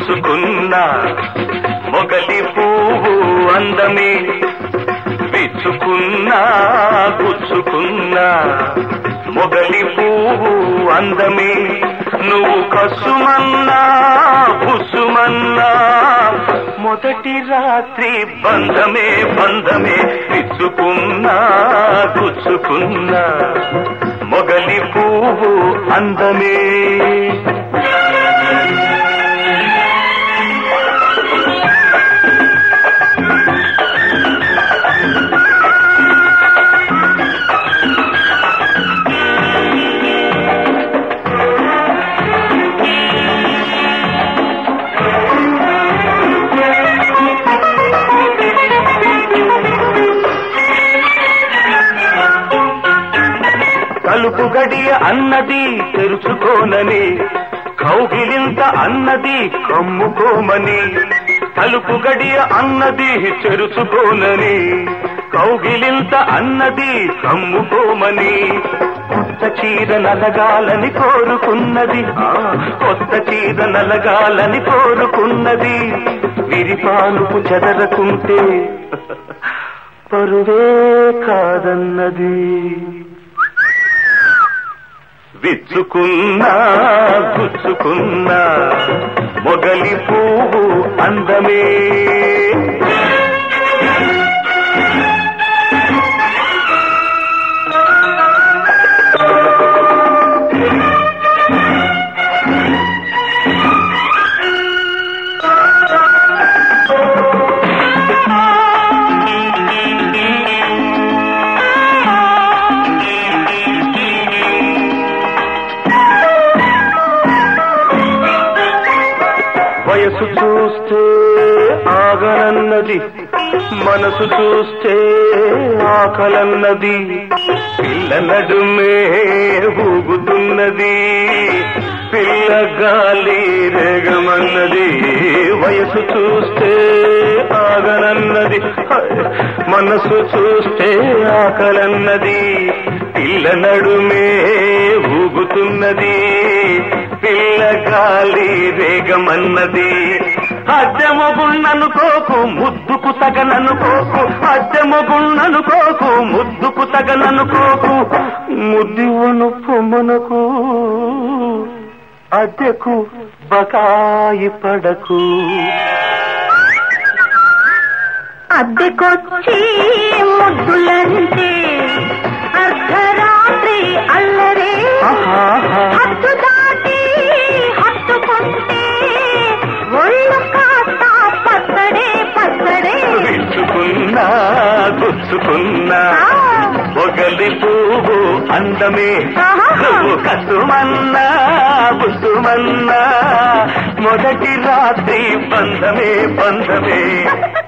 గుచ్చుకున్నా మొగలి పువ్వు అందమే విచ్చుకున్నా గుచ్చుకున్నా మొగలి పువ్వు అందమే నువ్వు కసుమన్నా బుసుమన్నా మొదటి రాత్రి బంధమే బంధమే విచ్చుకున్నా గుచ్చుకున్నా మొగలి పువ్వు అందమే తలుపు గడియ అన్నది తెరుచుకోనని కౌగిలింత అన్నది కమ్ముకోమని తలుపు గడియ అన్నది తెరుచుకోనని కౌగిలింత అన్నది కమ్ముకోమని కొత్త చీర నలగాలని కోరుకున్నది ఆ, కొత్త చీర నలగాలని కోరుకున్నది విరిపానుపు చెదరకుంటే పరువే కాదన్నది విచ్చుకున్నా గుచ్చుకున్నా మొగలి పువ్వు అందమే వయసు చూస్తే ఆగనన్నది మనసు చూస్తే ఆకలన్నది పిల్ల నడుమే ఊగుతున్నది పిల్ల గాలి రేగమన్నది వయసు చూస్తే ఆగనన్నది మనసు చూస్తే ఆకలన్నది పిల్ల నడుమే ఊగుతున్నది పిల్ల గాలి వేగమన్నది అద్దెమగున్ననుకోకు ముద్దుకు తగననుకోకు అద్దెమగున్ననుకోకు ముద్దుకు తగననుకోకు ముద్దివను పొమ్మనకు అద్దెకు బకాయి పడకు అద్దెకొచ్చి ముద్దులంటే అర్ధరాత్రి అల్లరే ఆహాహా. హద్దు దాటి హత్తుకుంటే ఒళ్ళు కాస్త పచ్చడే పచ్చడే విచ్చుకున్నా గుచ్చుకున్నా ఆ, పొగలి పువ్వు అందమే ఆహా. నువ్వు కసుమన్నా బుసుమన్నా మొదటి రాత్రి బంధమే బంధమే